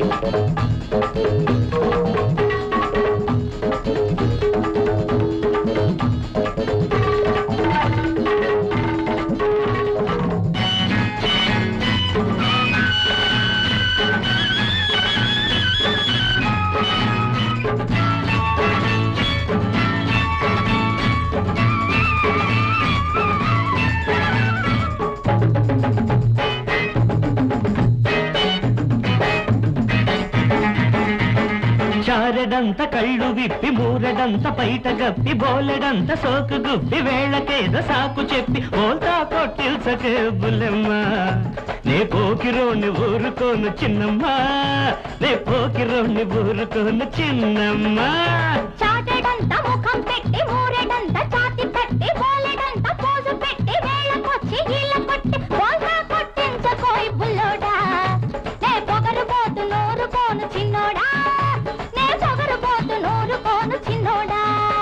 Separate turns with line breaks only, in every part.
చారెడంత కళ్ళు విప్పి మూరెడంత పైట గప్పి బోలెడంత సోకు గుప్పి వేళకేద సాకు చెప్పి ఓల్తా కొట్టిల్సకే బుల్లెమ్మ నే పోకిరోని ఊరుకోను చిన్నమ్మ నే పోకిరోని ఊరుకోను చిన్నమ్మ
చాటెడంత ముఖం పెట్టి మూరెడంత ఛాతి పెట్టి బోలెడంత పోజు పెట్టి వేళకొచ్చి ఈల కొట్టి బోల్తా కొట్టించకోయ్ బుల్లోడా నే పొగరు పోతు నోరుకోను చిన్నోడా నే పొగరు పోతు నోరుకోను చిన్నోడా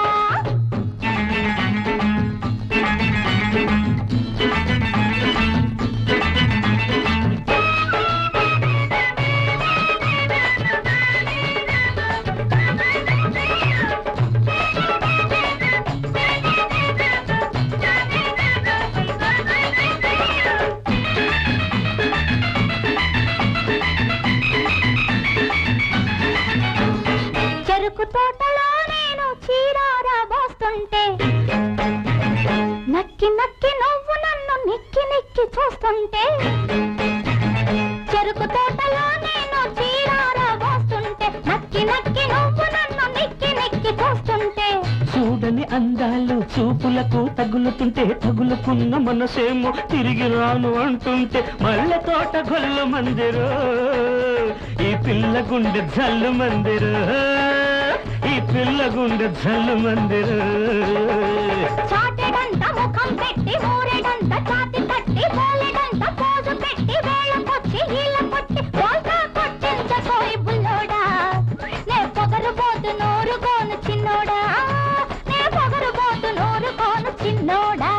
చెరుకు తోటలో నేను చీరారా పోస్తుంటే నక్కి నక్కి నువ్వు నన్ను నిక్కి నిక్కి చూస్తుంటే చెరుకు తోటలో నేను చీరారా పోస్తుంటే నక్కి నక్కి నువ్వు నన్ను నిక్కి నిక్కి చూస్తుంటే
చూడని అందాలు చూపులకు తగులుతుంటే తగులుకున్న మనసేమో తిరిగి రాను అంటుంటే మళ్ళీ తోట గొల్లు మందిరు ఈ పిల్ల గుండె జల్లు మందిరు ఈ పిల్ల గుండె జల్లు మందిరు
చాటెడంత ముఖం పెట్టి మూరెడంత ఛాతి తట్టి బోలెడంత పోజు పెట్టి వేళకొచ్చి ఈల కొట్టి బోల్తా కొట్టించకోయ్ బుల్లోడా నే పొగరు పోతు నోరుకోను చిన్నోడా నే పొగరు పోతు నోరుకోను చిన్నోడా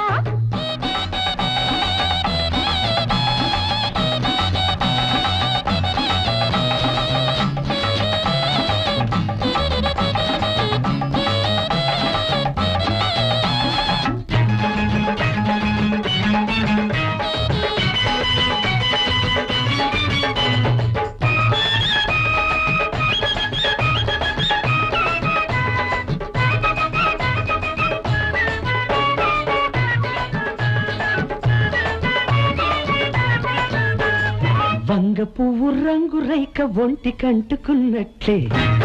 వంగ పువ్వు రంగు రైక ఒంటి కంటుకున్నట్లే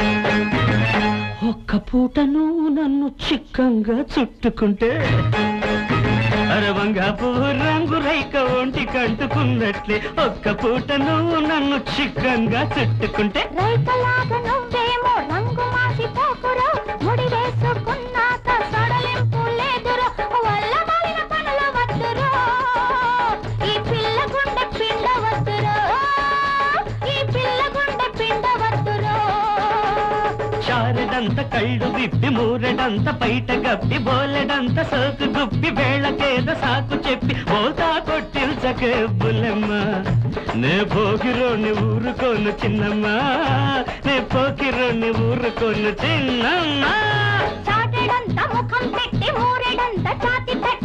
ఒక్క పూట నువ్వు నన్ను చిక్కంగా చుట్టుకుంటే అరే వంగ పువ్వు రంగు రైక ఒంటి కంటుకున్నట్లే ఒక్క పూట నువ్వు నన్ను చిక్కంగా చుట్టుకుంటే
రైతలాగా నువ్వేమో రంగు మాసిపోకురో ముడి వేసుకున్నాక సడలింపు లేదురో వల్ల మాలిన పనులు వద్దురో ఈ పిల్ల గుండె పిండ వద్దురో ఈ పిల్ల గుండె పిండ వద్దురో
చారెడంత కళ్ళు విప్పి మూరెడంత పైట గప్పి బోలెడంత సోకు గుప్పి వేళకేద సాకు చెప్పి బోతా కొట్టిల్చకే బుల్లెమ్మ నే పోకిరోని ఊరుకోను చిన్నమ్మ నే పోకిరోని ఊరుకోను చిన్నమ్మ
చాటెడంత ముఖం పెట్టి మూరెడంత ఛాతి పెట్టి